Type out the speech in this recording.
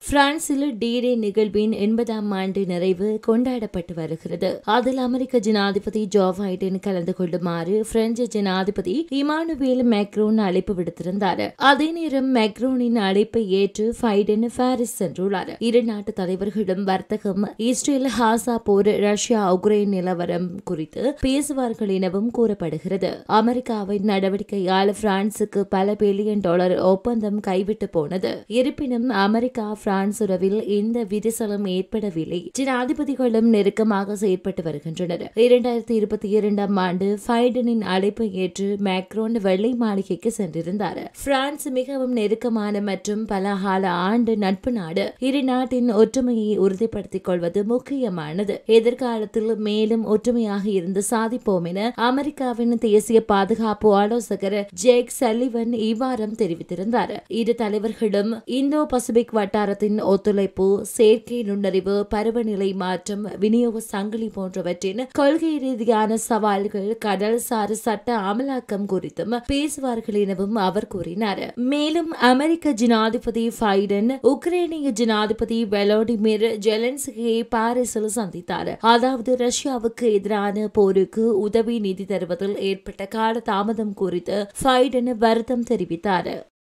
பிரான்சில் டீடே நிகழ்வின் எண்பதாம் ஆண்டு நிறைவு கொண்டாடப்பட்டு வருகிறது அதில் அமெரிக்க ஜனாதிபதி ஜோ பைடன் கலந்து கொள்ளுமாறு பிரெஞ்சு ஜனாதிபதி இமானுவேல் மேக்ரோன் அழைப்பு விடுத்திருந்தார் அதே நேரம் மேக்ரோனின் அழைப்பை ஏற்று பைடன் பாரிஸ் சென்றுள்ளார் இரு நாட்டு தலைவர்களும் வர்த்தகம் இஸ்ரேல் ஹாசா போர் ரஷ்யா உக்ரைன் நிலவரம் குறித்து பேசுவார்கள் எனவும் கூறப்படுகிறது அமெரிக்காவின் நடவடிக்கையால் பிரான்சுக்கு பல பில்லியன் டாலர் ஒப்பந்தம் கைவிட்டு போனது இருப்பினும் அமெரிக்கா பிரான்ஸ் உறவில் எந்த விரிசலும் ஏற்படவில்லை ஜனாதிபதிகளும் நெருக்கமாக செயற்பட்டு வருகின்றனர் இரண்டாயிரத்தி இருபத்தி இரண்டாம் ஆண்டு பைடனின் அழைப்பை ஏற்று மேக்ரோன் வெள்ளை மாளிகைக்கு சென்றிருந்தார் பிரான்ஸ் மிகவும் நெருக்கமான மற்றும் பல கால ஆண்டு நட்பு நாடு இரு நாட்டின் ஒற்றுமையை உறுதிப்படுத்திக் கொள்வது முக்கியமானது எதிர்காலத்தில் மேலும் ஒற்றுமையாக இருந்து சாதிப்போம் என அமெரிக்காவின் தேசிய பாதுகாப்பு ஆலோசகர் ஜேக் சல்லிவன் இவ்வாரம் தெரிவித்திருந்தார் இரு தலைவர்களும் இந்தோ பசிபிக் வட்டாரத்தின் ஒத்துழைப்பு செயற்கை நுண்ணறிவு பருவநிலை மாற்றம் விநியோக சங்கிலி போன்றவற்றின் கொள்கை ரீதியான சவால்கள் கடல்சார் சட்ட அமலாக்கம் குறித்தும் பேசுவார்கள் எனவும் அவர் கூறினார் மேலும் அமெரிக்க ஜனாதிபதி பைடன் உக்ரைனிய ஜனாதிபதி வெலோடிமிர் ஜெலன்ஸ்கியை பாரிஸில் சந்தித்தார் அதாவது ரஷ்யாவுக்கு எதிரான போருக்கு உதவி நிதி தருவதில் ஏற்பட்ட கால தாமதம் குறித்து பைடன் வருத்தம் தெரிவித்தார்